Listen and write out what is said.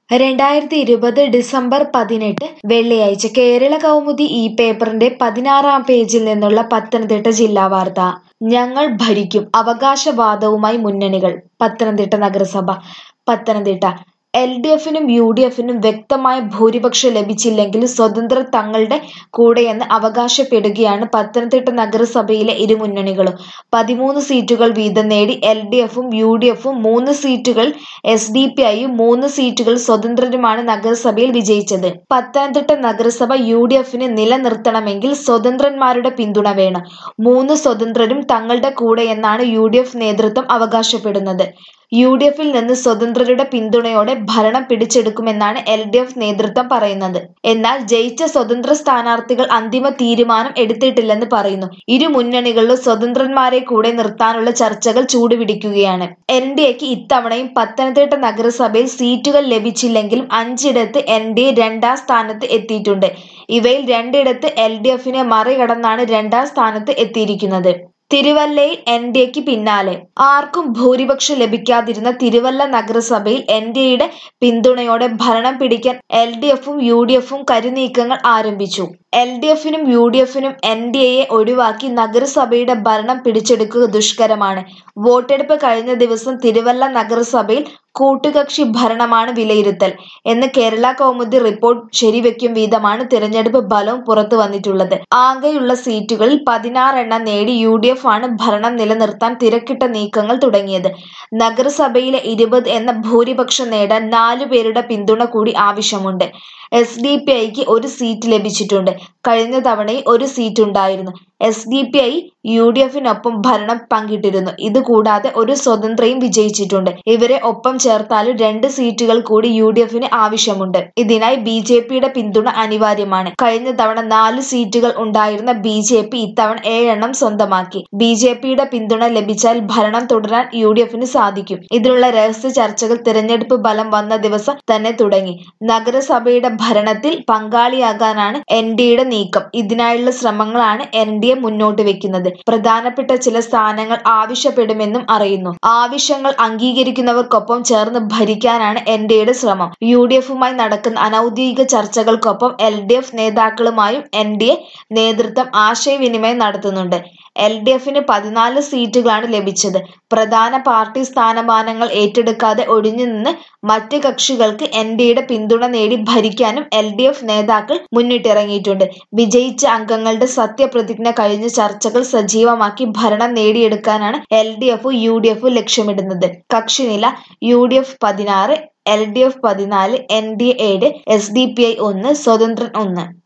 രണ്ടായിരത്തി ഇരുപത് ഡിസംബർ പതിനെട്ട് വെള്ളിയാഴ്ച കേരള കൗമുദി ഈ പേപ്പറിന്റെ പതിനാറാം പേജിൽ നിന്നുള്ള പത്തനംതിട്ട ജില്ലാ വാർത്ത ഞങ്ങൾ ഭരിക്കും അവകാശവാദവുമായി മുന്നണികൾ പത്തനംതിട്ട നഗരസഭ പത്തനംതിട്ട എൽ ഡി എഫിനും യു ഡി എഫിനും വ്യക്തമായ ഭൂരിപക്ഷം ലഭിച്ചില്ലെങ്കിലും സ്വതന്ത്രർ തങ്ങളുടെ കൂടെയെന്ന് അവകാശപ്പെടുകയാണ് പത്തനംതിട്ട നഗരസഭയിലെ ഇരുമുന്നണികളും പതിമൂന്ന് സീറ്റുകൾ വീതം നേടി എൽ ഡി എഫും യു ഡി എഫും മൂന്ന് സീറ്റുകൾ എസ് ഡി പി ഐയും മൂന്ന് സീറ്റുകൾ സ്വതന്ത്രരുമാണ് നഗരസഭയിൽ വിജയിച്ചത് പത്തനംതിട്ട നഗരസഭ യു ഡി എഫിന് നിലനിർത്തണമെങ്കിൽ സ്വതന്ത്രന്മാരുടെ പിന്തുണ വേണം മൂന്ന് സ്വതന്ത്രരും തങ്ങളുടെ കൂടെയെന്നാണ് യു ഡി എഫ് നേതൃത്വം അവകാശപ്പെടുന്നത് യു ഡി എഫിൽ നിന്ന് സ്വതന്ത്രരുടെ പിന്തുണയോടെ ഭരണം പിടിച്ചെടുക്കുമെന്നാണ് എൽ ഡി എഫ് നേതൃത്വം പറയുന്നത് എന്നാൽ ജയിച്ച സ്വതന്ത്ര സ്ഥാനാർത്ഥികൾ അന്തിമ തീരുമാനം എടുത്തിട്ടില്ലെന്ന് പറയുന്നു ഇരു മുന്നണികളിലും സ്വതന്ത്രന്മാരെ കൂടെ നിർത്താനുള്ള ചർച്ചകൾ ചൂടുപിടിക്കുകയാണ് എൻ ഡി എക്ക് ഇത്തവണയും പത്തനംതിട്ട നഗരസഭയിൽ സീറ്റുകൾ ലഭിച്ചില്ലെങ്കിലും അഞ്ചിടത്ത് എൻ ഡി എ രണ്ടാം സ്ഥാനത്ത് എത്തിയിട്ടുണ്ട് ഇവയിൽ രണ്ടിടത്ത് എൽ ഡി എഫിനെ മറികടന്നാണ് രണ്ടാം സ്ഥാനത്ത് എത്തിയിരിക്കുന്നത് തിരുവല്ലയിൽ എൻ ഡി എക്ക് പിന്നാലെ ആർക്കും ഭൂരിപക്ഷം ലഭിക്കാതിരുന്ന തിരുവല്ല നഗരസഭയിൽ എൻ ഡി എയുടെ പിന്തുണയോടെ ഭരണം പിടിക്കാൻ എൽ ഡി എഫും യു ഡി എഫും കരുനീക്കങ്ങൾ ആരംഭിച്ചു എൽ ഡി എഫിനും യു ഡി എഫിനും എൻ ഡി എയെ ഒഴിവാക്കി നഗരസഭയുടെ ഭരണം പിടിച്ചെടുക്കുക ദുഷ്കരമാണ് വോട്ടെടുപ്പ് കഴിഞ്ഞ ദിവസം തിരുവല്ല നഗരസഭയിൽ കൂട്ടുകക്ഷി ഭരണമാണ് വിലയിരുത്തൽ എന്ന് കേരള കൗമുദി റിപ്പോർട്ട് ശരിവെക്കും വീതമാണ് തിരഞ്ഞെടുപ്പ് ഫലവും പുറത്തു വന്നിട്ടുള്ളത് ആകെയുള്ള സീറ്റുകളിൽ പതിനാറെണ്ണം നേടി യു ഡി എഫ് ആണ് ഭരണം നിലനിർത്താൻ തിരക്കിട്ട നീക്കങ്ങൾ തുടങ്ങിയത് നഗരസഭയിലെ ഇരുപത് എന്ന ഭൂരിപക്ഷം നേടാൻ നാലു പേരുടെ പിന്തുണ കൂടി ആവശ്യമുണ്ട് എസ് ഡി പി ഐക്ക് ഒരു സീറ്റ് ലഭിച്ചിട്ടുണ്ട് കഴിഞ്ഞ തവണയും ഒരു സീറ്റ് ഉണ്ടായിരുന്നു S D P I U D എഫിനൊപ്പം ഭരണം പങ്കിട്ടിരുന്നു ഇതുകൂടാതെ ഒരു സ്വതന്ത്രയും വിജയിച്ചിട്ടുണ്ട് ഇവരെ ഒപ്പം ചേർത്താലും രണ്ട് സീറ്റുകൾ കൂടി യു ഡി എഫിന് ആവശ്യമുണ്ട് ഇതിനായി ബി ജെ പിയുടെ പിന്തുണ അനിവാര്യമാണ് കഴിഞ്ഞ തവണ നാല് സീറ്റുകൾ ഉണ്ടായിരുന്ന ബി ജെ പി ഇത്തവണ ഏഴെണ്ണം സ്വന്തമാക്കി ബി ജെ പിയുടെ പിന്തുണ ലഭിച്ചാൽ ഭരണം തുടരാൻ യു ഡി എഫിന് സാധിക്കും ഇതിനുള്ള രഹസ്യ ചർച്ചകൾ തിരഞ്ഞെടുപ്പ് ഫലം വന്ന ദിവസം തന്നെ തുടങ്ങി നഗരസഭയുടെ ഭരണത്തിൽ പങ്കാളിയാകാനാണ് എൻ ഡിയുടെ നീക്കം ഇതിനായുള്ള ശ്രമങ്ങളാണ് എൻ ഡി എ മുന്നോട്ട് വെക്കുന്നത് പ്രധാനപ്പെട്ട ചില സ്ഥാനങ്ങൾ ആവശ്യപ്പെടുമെന്നും അറിയുന്നു ആവശ്യങ്ങൾ അംഗീകരിക്കുന്നവർക്കൊപ്പം ചേർന്ന് ഭരിക്കാനാണ് എൻ ഡി എയുടെ ശ്രമം യു ഡി എഫുമായി നടക്കുന്ന അനൌദ്യോഗിക ചർച്ചകൾക്കൊപ്പം എൽ ഡി എഫ് നേതാക്കളുമായും എൻ ഡി എ നേതൃത്വം ആശയവിനിമയം നടത്തുന്നുണ്ട് എൽ ഡി എഫിന് പതിനാല് സീറ്റുകളാണ് ലഭിച്ചത് പ്രധാന പാർട്ടി സ്ഥാനമാനങ്ങൾ ഏറ്റെടുക്കാതെ ഒഴിഞ്ഞു നിന്ന് മറ്റ് കക്ഷികൾക്ക് എൻ ഡിയുടെ പിന്തുണ നേടി ഭരിക്കാനും എൽ ഡി എഫ് നേതാക്കൾ മുന്നിട്ടിറങ്ങിയിട്ടുണ്ട് വിജയിച്ച അംഗങ്ങളുടെ സത്യപ്രതിജ്ഞ കഴിഞ്ഞ് ചർച്ചകൾ സജീവമാക്കി ഭരണം നേടിയെടുക്കാനാണ് എൽ ഡി എഫും യു ഡി എഫും ലക്ഷ്യമിടുന്നത് കക്ഷിനില യു ഡി എഫ് പതിനാറ് എൽ ഡി എഫ് പതിനാല് എൻ ഡി എ ഏഴ് എസ് ഡി പി ഐ ഒന്ന് സ്വതന്ത്രൻ ഒന്ന്